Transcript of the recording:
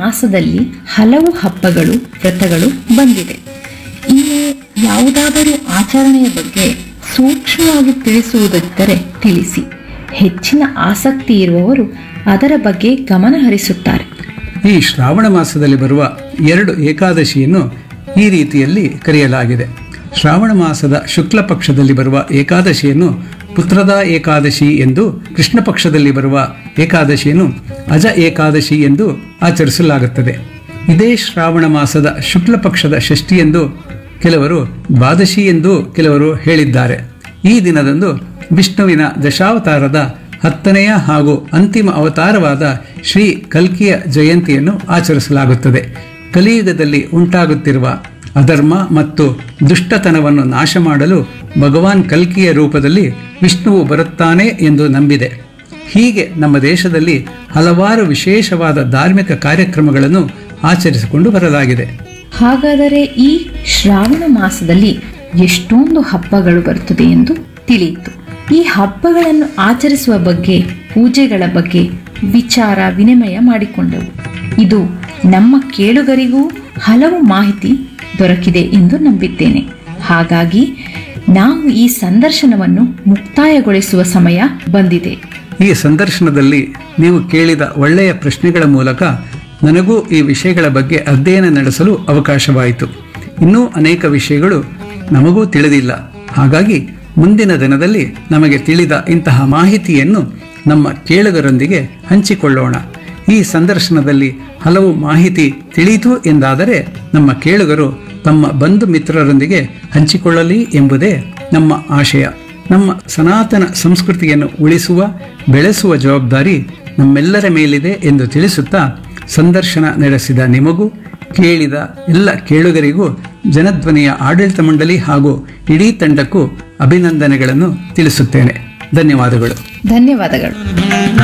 ಮಾಸದಲ್ಲಿ ಹಲವು ಹಬ್ಬಗಳು ವ್ರತಗಳು ಬಂದಿದೆ ಇನ್ನು ಯಾವುದಾದರೂ ಆಚರಣೆಯ ಬಗ್ಗೆ ಸೂಕ್ಷ್ಮವಾಗಿ ತಿಳಿಸುವುದಿದ್ದರೆ ತಿಳಿಸಿ ಹೆಚ್ಚಿನ ಆಸಕ್ತಿ ಇರುವವರು ಅದರ ಬಗ್ಗೆ ಗಮನ ಹರಿಸುತ್ತಾರೆ ಈ ಶ್ರಾವಣ ಮಾಸದಲ್ಲಿ ಬರುವ ಎರಡು ಏಕಾದಶಿಯನ್ನು ಈ ರೀತಿಯಲ್ಲಿ ಕರೆಯಲಾಗಿದೆ ಶ್ರಾವಣ ಮಾಸದ ಶುಕ್ಲ ಪಕ್ಷದಲ್ಲಿ ಬರುವ ಏಕಾದಶಿಯನ್ನು ಪುತ್ರದ ಏಕಾದಶಿ ಎಂದು ಕೃಷ್ಣ ಪಕ್ಷದಲ್ಲಿ ಬರುವ ಏಕಾದಶಿಯನ್ನು ಅಜ ಏಕಾದಶಿ ಎಂದು ಆಚರಿಸಲಾಗುತ್ತದೆ ಇದೇ ಶ್ರಾವಣ ಮಾಸದ ಶುಕ್ಲ ಪಕ್ಷದ ಷಷ್ಠಿ ಎಂದು ಕೆಲವರು ದ್ವಾದಶಿ ಎಂದು ಕೆಲವರು ಹೇಳಿದ್ದಾರೆ ಈ ದಿನದಂದು ವಿಷ್ಣುವಿನ ದಶಾವತಾರದ ಹತ್ತನೆಯ ಹಾಗೂ ಅಂತಿಮ ಅವತಾರವಾದ ಶ್ರೀ ಕಲ್ಕಿಯ ಜಯಂತಿಯನ್ನು ಆಚರಿಸಲಾಗುತ್ತದೆ ಕಲಿಯುಗದಲ್ಲಿ ಉಂಟಾಗುತ್ತಿರುವ ಅಧರ್ಮ ಮತ್ತು ದುಷ್ಟತನವನ್ನು ನಾಶ ಮಾಡಲು ಭಗವಾನ್ ಕಲ್ಕಿಯ ರೂಪದಲ್ಲಿ ವಿಷ್ಣುವು ಬರುತ್ತಾನೆ ಎಂದು ನಂಬಿದೆ ಹೀಗೆ ನಮ್ಮ ದೇಶದಲ್ಲಿ ಹಲವಾರು ವಿಶೇಷವಾದ ಧಾರ್ಮಿಕ ಕಾರ್ಯಕ್ರಮಗಳನ್ನು ಆಚರಿಸಿಕೊಂಡು ಬರಲಾಗಿದೆ ಹಾಗಾದರೆ ಈ ಶ್ರಾವಣ ಮಾಸದಲ್ಲಿ ಎಷ್ಟೊಂದು ಹಬ್ಬಗಳು ಬರುತ್ತದೆ ಎಂದು ತಿಳಿಯಿತು ಈ ಹಬ್ಬಗಳನ್ನು ಆಚರಿಸುವ ಬಗ್ಗೆ ಪೂಜೆಗಳ ಬಗ್ಗೆ ವಿಚಾರ ವಿನಿಮಯ ಮಾಡಿಕೊಂಡವು ಇದು ನಮ್ಮ ಕೇಳುಗರಿಗೂ ಹಲವು ಮಾಹಿತಿ ದೊರಕಿದೆ ಎಂದು ನಂಬಿದ್ದೇನೆ ಹಾಗಾಗಿ ನಾವು ಈ ಸಂದರ್ಶನವನ್ನು ಮುಕ್ತಾಯಗೊಳಿಸುವ ಸಮಯ ಬಂದಿದೆ ಈ ಸಂದರ್ಶನದಲ್ಲಿ ನೀವು ಕೇಳಿದ ಒಳ್ಳೆಯ ಪ್ರಶ್ನೆಗಳ ಮೂಲಕ ನನಗೂ ಈ ವಿಷಯಗಳ ಬಗ್ಗೆ ಅಧ್ಯಯನ ನಡೆಸಲು ಅವಕಾಶವಾಯಿತು ಇನ್ನೂ ಅನೇಕ ವಿಷಯಗಳು ನಮಗೂ ತಿಳಿದಿಲ್ಲ ಹಾಗಾಗಿ ಮುಂದಿನ ದಿನದಲ್ಲಿ ನಮಗೆ ತಿಳಿದ ಇಂತಹ ಮಾಹಿತಿಯನ್ನು ನಮ್ಮ ಕೇಳುಗರೊಂದಿಗೆ ಹಂಚಿಕೊಳ್ಳೋಣ ಈ ಸಂದರ್ಶನದಲ್ಲಿ ಹಲವು ಮಾಹಿತಿ ತಿಳಿಯಿತು ಎಂದಾದರೆ ನಮ್ಮ ಕೇಳುಗರು ತಮ್ಮ ಬಂಧು ಮಿತ್ರರೊಂದಿಗೆ ಹಂಚಿಕೊಳ್ಳಲಿ ಎಂಬುದೇ ನಮ್ಮ ಆಶಯ ನಮ್ಮ ಸನಾತನ ಸಂಸ್ಕೃತಿಯನ್ನು ಉಳಿಸುವ ಬೆಳೆಸುವ ಜವಾಬ್ದಾರಿ ನಮ್ಮೆಲ್ಲರ ಮೇಲಿದೆ ಎಂದು ತಿಳಿಸುತ್ತಾ ಸಂದರ್ಶನ ನಡೆಸಿದ ನಿಮಗೂ ಕೇಳಿದ ಎಲ್ಲ ಕೇಳುಗರಿಗೂ ಜನಧ್ವನಿಯ ಆಡಳಿತ ಮಂಡಳಿ ಹಾಗೂ ಇಡೀ ತಂಡಕ್ಕೂ ಅಭಿನಂದನೆಗಳನ್ನು ತಿಳಿಸುತ್ತೇನೆ ಧನ್ಯವಾದಗಳು ಧನ್ಯವಾದಗಳು